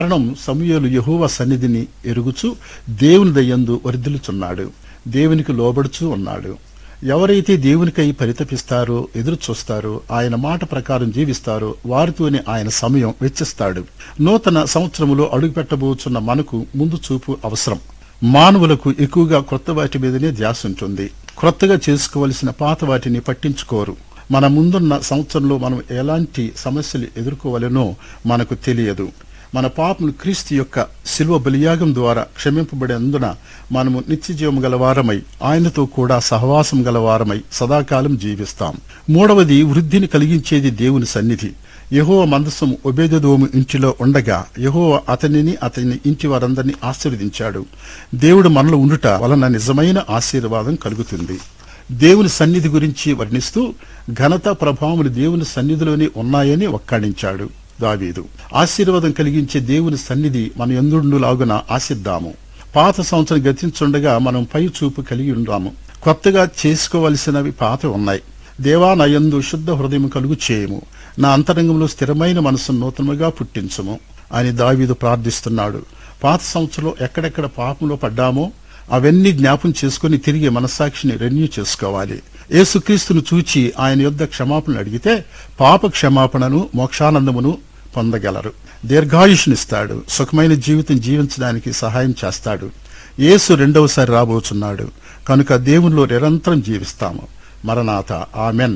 కారణం సమూయేలు యెహోవా సన్నిధిని ఎరుగుచు దేవుని దయ్యందు వర్ధిల్లుచున్నాడు దేవునికి లోబడుచూ ఉన్నాడు ఎవరైతే దేవునికై పరితపిస్తారో ఎదురు చూస్తారో ఆయన మాట ప్రకారం జీవిస్తారో వారితోనే ఆయన సమయం వెచ్చిస్తాడు నూతన సంవత్సరములో అడుగుపెట్టబోచున్న మనకు ముందు చూపు అవసరం మానవులకు ఎక్కువగా కొత్త వాటి మీదనే ధ్యాస ఉంటుంది క్రొత్తగా చేసుకోవలసిన పాత వాటిని పట్టించుకోరు మన ముందున్న సంవత్సరంలో మనం ఎలాంటి సమస్యలు ఎదుర్కోవాలనో మనకు తెలియదు మన పాపములు క్రీస్తు యొక్క శిల్వ బలియాగం ద్వారా క్షమింపబడినందున మనము నిత్యజీవం గలవారమై ఆయనతో కూడా సహవాసం గలవారమై సదాకాలం జీవిస్తాం మూడవది వృద్ధిని కలిగించేది దేవుని సన్నిధి యెహోవ మందసం ఒబేదోము ఇంటిలో ఉండగా యెహోవ అతనిని అతని ఇంటి వారందరినీ ఆశీర్వదించాడు దేవుడు మనలో ఉండుట వలన నిజమైన ఆశీర్వాదం కలుగుతుంది దేవుని సన్నిధి గురించి వర్ణిస్తూ ఘనత ప్రభావములు దేవుని సన్నిధిలోనే ఉన్నాయని ఒక్కాడించాడు దావీదు ఆశీర్వాదం కలిగించే దేవుని సన్నిధి మన ఎందుండులాగున ఆశిద్దాము పాత సంవత్సరం గతించుండగా మనం పై చూపు కలిగి ఉన్నాము కొత్తగా చేసుకోవలసినవి పాత ఉన్నాయి దేవా నా యందు శుద్ధ హృదయం కలుగు చేయము నా అంతరంగంలో స్థిరమైన మనసును నూతనముగా పుట్టించుము అని దావీదు ప్రార్థిస్తున్నాడు పాత సంవత్సరంలో ఎక్కడెక్కడ పాపంలో పడ్డామో అవన్నీ జ్ఞాపం చేసుకుని తిరిగి మనస్సాక్షిని రెన్యూ చేసుకోవాలి యేసుక్రీస్తును చూచి ఆయన యొద్ద క్షమాపణ అడిగితే పాప క్షమాపణను మోక్షానందమును పొందగలరు దీర్ఘాయుష్నిస్తాడు సుఖమైన జీవితం జీవించడానికి సహాయం చేస్తాడు యేసు రెండవసారి రాబోచున్నాడు కనుక దేవునిలో నిరంతరం జీవిస్తాము మరణాత ఆమెన్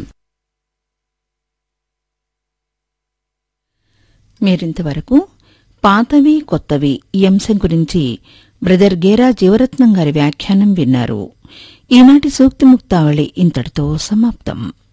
మీరింతవరకు పాతవి కొత్తవి ఈ అంశం గురించి బ్రదర్ గేరా జీవరత్నం గారి వ్యాఖ్యానం విన్నారు ఈనాటి సూక్తి ముక్తావళి ఇంతటితో సమాప్తం